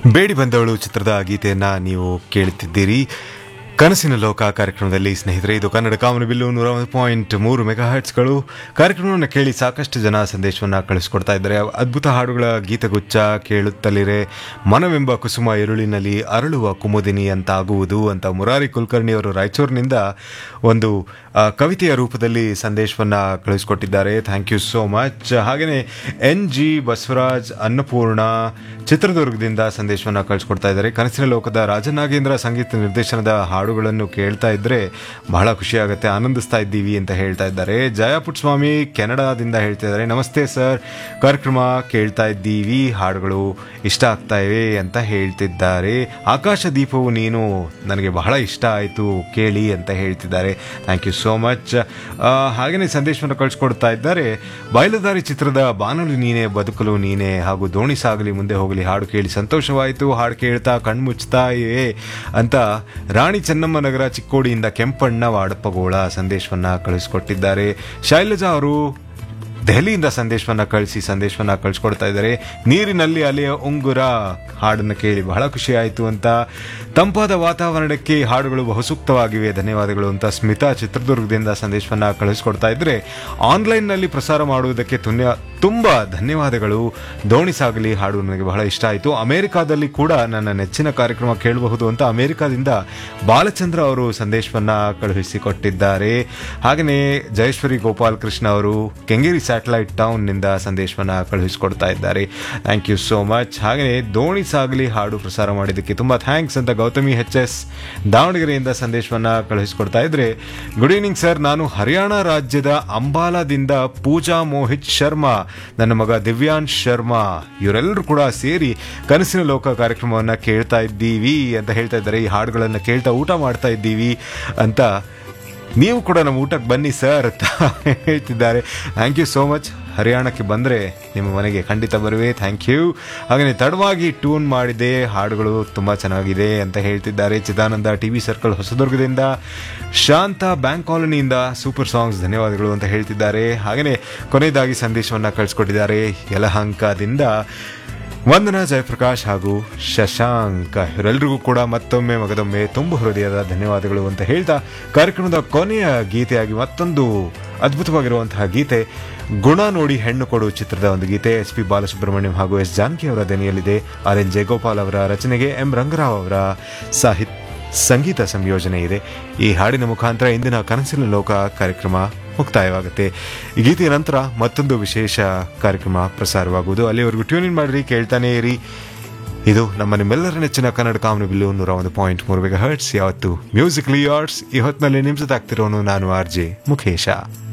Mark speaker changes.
Speaker 1: ಬೇಡಿ ಬಂದವಳು ಚಿತ್ರದ ಗೀತೆಯನ್ನ ನೀವು ಕೇಳುತ್ತಿದ್ದೀರಿ ಕನಸಿನ ಲೋಕ ಕಾರ್ಯಕ್ರಮದಲ್ಲಿ ಸ್ನೇಹಿತರೆ ಇದು ಕನ್ನಡ ಕಾಮನ ಬಿಲ್ಲು ನೂರ ಒಂದು ಪಾಯಿಂಟ್ ಮೂರು ಮೆಗಾ ಹರ್ಟ್ಸ್ಗಳು ಕಾರ್ಯಕ್ರಮವನ್ನು ಕೇಳಿ ಸಾಕಷ್ಟು ಜನ ಸಂದೇಶವನ್ನು ಕಳಿಸ್ಕೊಡ್ತಾ ಇದ್ದಾರೆ ಅದ್ಭುತ ಹಾಡುಗಳ ಗೀತಗುಚ್ಛ ಕೇಳುತ್ತಲಿರೆ ಮನವೆಂಬ ಕುಸುಮ ಇರುಳಿನಲ್ಲಿ ಅರಳುವ ಕುಮುದಿನಿ ಅಂತ ಆಗುವುದು ಅಂತ ಮುರಾರಿ ಕುಲಕರ್ಣಿ ಅವರು ರಾಯಚೂರಿನಿಂದ ಒಂದು ಆ, ಕವಿತೆಯ ರೂಪದಲ್ಲಿ ಸಂದೇಶವನ್ನು ಕಳಿಸ್ಕೊಟ್ಟಿದ್ದಾರೆ ಥ್ಯಾಂಕ್ ಯು ಸೋ ಮಚ್ ಹಾಗೆಯೇ ಎನ್ ಜಿ ಬಸವರಾಜ್ ಅನ್ನಪೂರ್ಣ ಚಿತ್ರದುರ್ಗದಿಂದ ಸಂದೇಶವನ್ನು ಕಳಿಸ್ಕೊಡ್ತಾ ಇದ್ದಾರೆ ಕನಸಿನ ಲೋಕದ ರಾಜನಾಗೇಂದ್ರ ಸಂಗೀತ ನಿರ್ದೇಶನದ ಹಾಡುಗಳನ್ನು ಕೇಳ್ತಾ ಇದ್ರೆ ಬಹಳ ಖುಷಿ ಆಗುತ್ತೆ ಆನಂದಿಸ್ತಾ ಇದ್ದೀವಿ ಅಂತ ಹೇಳ್ತಾ ಇದ್ದಾರೆ ಜಯ ಪುಟ್ಸ್ವಾಮಿ ಕೆನಡಾದಿಂದ ಹೇಳ್ತಾ ಇದ್ದಾರೆ ನಮಸ್ತೆ ಸರ್ ಕಾರ್ಯಕ್ರಮ ಕೇಳ್ತಾ ಇದ್ದೀವಿ ಹಾಡುಗಳು ಇಷ್ಟ ಆಗ್ತಾ ಇವೆ ಅಂತ ಹೇಳ್ತಿದ್ದಾರೆ ಆಕಾಶ ದೀಪವು ನೀನು ನನಗೆ ಬಹಳ ಇಷ್ಟ ಆಯಿತು ಕೇಳಿ ಅಂತ ಹೇಳ್ತಿದ್ದಾರೆ ಥ್ಯಾಂಕ್ ಯು ಸೋ ಮಚ್ ಹಾಗೆಯೇ ಸಂದೇಶವನ್ನು ಕಳಿಸ್ಕೊಡ್ತಾ ಇದ್ದಾರೆ ಬಯಲುದಾರಿ ಚಿತ್ರದ ಬಾನಲು ನೀನೆ ಬದುಕಲು ನೀನೆ ಹಾಗೂ ದೋಣಿ ಸಾಗಲಿ ಮುಂದೆ ಹೋಗಲಿ ಹಾಡು ಕೇಳಿ ಸಂತೋಷವಾಯಿತು ಹಾಡು ಕೇಳ್ತಾ ಕಣ್ಮುಚ್ತಾ ಇವೆ ಅಂತ ರಾಣಿ ಚೆನ್ನಮ್ಮ ನಗರ ಚಿಕ್ಕೋಡಿಯಿಂದ ಕೆಂಪಣ್ಣ ವಾಡಪ್ಪಗೋಳ ಸಂದೇಶವನ್ನ ಕಳಿಸ್ಕೊಟ್ಟಿದ್ದಾರೆ ಶೈಲಜಾ ಅವರು ದೆಹಲಿಯಿಂದ ಸಂದೇಶವನ್ನ ಕಳಿಸಿ ಸಂದೇಶವನ್ನ ಕಳಿಸ್ಕೊಡ್ತಾ ಇದ್ದಾರೆ ನೀರಿನಲ್ಲಿ ಅಲೆಯ ಉಂಗುರ ಹಾಡನ್ನು ಕೇಳಿ ಬಹಳ ಖುಷಿ ಆಯಿತು ಅಂತ ತಂಪಾದ ವಾತಾವರಣಕ್ಕೆ ಈ ಹಾಡುಗಳು ಬಹುಸೂಕ್ತವಾಗಿವೆ ಧನ್ಯವಾದಗಳು ಅಂತ ಸ್ಮಿತಾ ಚಿತ್ರದುರ್ಗದಿಂದ ಸಂದೇಶವನ್ನ ಕಳಿಸ್ಕೊಡ್ತಾ ಇದ್ರೆ ಆನ್ಲೈನ್ನಲ್ಲಿ ಪ್ರಸಾರ ಮಾಡುವುದಕ್ಕೆ ತುನ್ಯ ತುಂಬ ಧನ್ಯವಾದಗಳು ದೋಣಿ ಸಾಗಲಿ ಹಾಡು ನನಗೆ ಬಹಳ ಇಷ್ಟ ಆಯಿತು ಅಮೆರಿಕಾದಲ್ಲಿ ಕೂಡ ನನ್ನ ನೆಚ್ಚಿನ ಕಾರ್ಯಕ್ರಮ ಕೇಳಬಹುದು ಅಂತ ಅಮೆರಿಕಾದಿಂದ ಬಾಲಚಂದ್ರ ಅವರು ಸಂದೇಶವನ್ನ ಕಳುಹಿಸಿಕೊಟ್ಟಿದ್ದಾರೆ ಹಾಗೆಯೇ ಜಯೇಶ್ವರಿ ಗೋಪಾಲ್ ಕೃಷ್ಣ ಅವರು ಕೆಂಗೇರಿ ಸ್ಯಾಟಲೈಟ್ ಟೌನ್ನಿಂದ ಸಂದೇಶವನ್ನ ಕಳುಹಿಸಿಕೊಡ್ತಾ ಇದ್ದಾರೆ ಥ್ಯಾಂಕ್ ಯು ಸೋ ಮಚ್ ಹಾಗೆಯೇ ದೋಣಿ ಸಾಗಲಿ ಹಾಡು ಪ್ರಸಾರ ಮಾಡಿದ್ದಕ್ಕೆ ತುಂಬ ಥ್ಯಾಂಕ್ಸ್ ಅಂತ ಗೌತಮಿ ಎಚ್ ಎಸ್ ದಾವಣಗೆರೆಯಿಂದ ಸಂದೇಶವನ್ನ ಕಳುಹಿಸಿಕೊಡ್ತಾ ಇದ್ರೆ ಗುಡ್ ಈವ್ನಿಂಗ್ ಸರ್ ನಾನು ಹರಿಯಾಣ ರಾಜ್ಯದ ಅಂಬಾಲಾದಿಂದ ಪೂಜಾ ಮೋಹಿತ್ ಶರ್ಮಾ ನನ್ನ ಮಗ ದಿವ್ಯಾಂಶ್ ಶರ್ಮಾ ಇವರೆಲ್ಲರೂ ಕೂಡ ಸೇರಿ ಕನಸಿನ ಲೋಕ ಕಾರ್ಯಕ್ರಮವನ್ನ ಕೇಳ್ತಾ ಇದ್ದೀವಿ ಅಂತ ಹೇಳ್ತಾ ಇದ್ದಾರೆ ಈ ಹಾಡುಗಳನ್ನ ಕೇಳ್ತಾ ಊಟ ಮಾಡ್ತಾ ಇದ್ದೀವಿ ಅಂತ ನೀವು ಕೂಡ ನಮ್ಮ ಊಟಕ್ಕೆ ಬನ್ನಿ ಸರ್ ಅಂತ ಹೇಳ್ತಿದ್ದಾರೆ ಥ್ಯಾಂಕ್ ಯು ಸೋ ಮಚ್ ಹರಿಯಾಣಕ್ಕೆ ಬಂದರೆ ನಿಮ್ಮ ಮನೆಗೆ ಖಂಡಿತ ಬರುವೆ ಥ್ಯಾಂಕ್ ಯು ಹಾಗೆಯೇ ತಡವಾಗಿ ಟ್ಯೂನ್ ಮಾಡಿದೆ ಹಾಡುಗಳು ತುಂಬ ಚೆನ್ನಾಗಿದೆ ಅಂತ ಹೇಳ್ತಿದ್ದಾರೆ ಚಿದಾನಂದ ಟಿ ವಿ ಸರ್ಕಲ್ ಹೊಸದುರ್ಗದಿಂದ ಶಾಂತ ಬ್ಯಾಂಕ್ ಕಾಲೋನಿಯಿಂದ ಸೂಪರ್ ಸಾಂಗ್ಸ್ ಧನ್ಯವಾದಗಳು ಅಂತ ಹೇಳ್ತಿದ್ದಾರೆ ಹಾಗೆಯೇ ಕೊನೆಯದಾಗಿ ಸಂದೇಶವನ್ನು ಕಳಿಸ್ಕೊಟ್ಟಿದ್ದಾರೆ ಯಲಹಂಕದಿಂದ ವಂದನಾ ಜಯಪ್ರಕಾಶ್ ಹಾಗೂ ಶಶಾಂಕ್ ಇವರೆಲ್ಲರಿಗೂ ಕೂಡ ಮತ್ತೊಮ್ಮೆ ಮಗದೊಮ್ಮೆ ತುಂಬ ಹೃದಯದ ಧನ್ಯವಾದಗಳು ಅಂತ ಹೇಳ್ತಾ ಕಾರ್ಯಕ್ರಮದ ಕೊನೆಯ ಗೀತೆಯಾಗಿ ಮತ್ತೊಂದು ಅದ್ಭುತವಾಗಿರುವಂತಹ ಗೀತೆ ಗುಣ ನೋಡಿ ಹೆಣ್ಣು ಕೊಡು ಚಿತ್ರದ ಒಂದು ಗೀತೆ ಎಸ್ ಪಿ ಬಾಲಸುಬ್ರಹ್ಮಣ್ಯಂ ಹಾಗೂ ಎಸ್ ಜಾನಕಿ ಅವರ ದನಿಯಲ್ಲಿದೆ ಆರ್ ಎನ್ ಜಯಗೋಪಾಲ್ ಅವರ ರಚನೆಗೆ ಎಂ ರಂಗರಾವ್ ಅವರ ಸಾಹಿತ್ಯ ಸಂಗೀತ ಸಂಯೋಜನೆ ಇದೆ ಈ ಹಾಡಿನ ಮುಖಾಂತರ ಇಂದಿನ ಕನಸಿನ ಲೋಕ ಕಾರ್ಯಕ್ರಮ ಮುಕ್ತಾಯವಾಗುತ್ತೆ ಈ ಗೀತೆಯ ನಂತರ ಮತ್ತೊಂದು ವಿಶೇಷ ಕಾರ್ಯಕ್ರಮ ಪ್ರಸಾರವಾಗುವುದು ಅಲ್ಲಿವರೆಗೂ ಟ್ಯೂನ್ ಇನ್ ಮಾಡಿರಿ ಕೇಳ್ತಾನೆ ಇರಿ ಇದು ನಮ್ಮ ನಿಮ್ಮೆಲ್ಲರ ನೆಚ್ಚಿನ ಕನ್ನಡ ಕಾಮನ ಬಿಲ್ಲು ನೂರ ಒಂದು ಪಾಯಿಂಟ್ ಮೂರು ಮೆಗಾ ಹರ್ಟ್ಸ್ ಯಾವತ್ತು ಮ್ಯೂಸಿಕ್ಲಿ ಯಾರ್ಡ್ಸ್ ಈ ಹೊತ್ತಿನಲ್ಲಿ ನಿಮ್ಸದಾಗ್ತಿರೋನು ನಾನು ಆರ್ ಜೆ ಮುಖೇಶ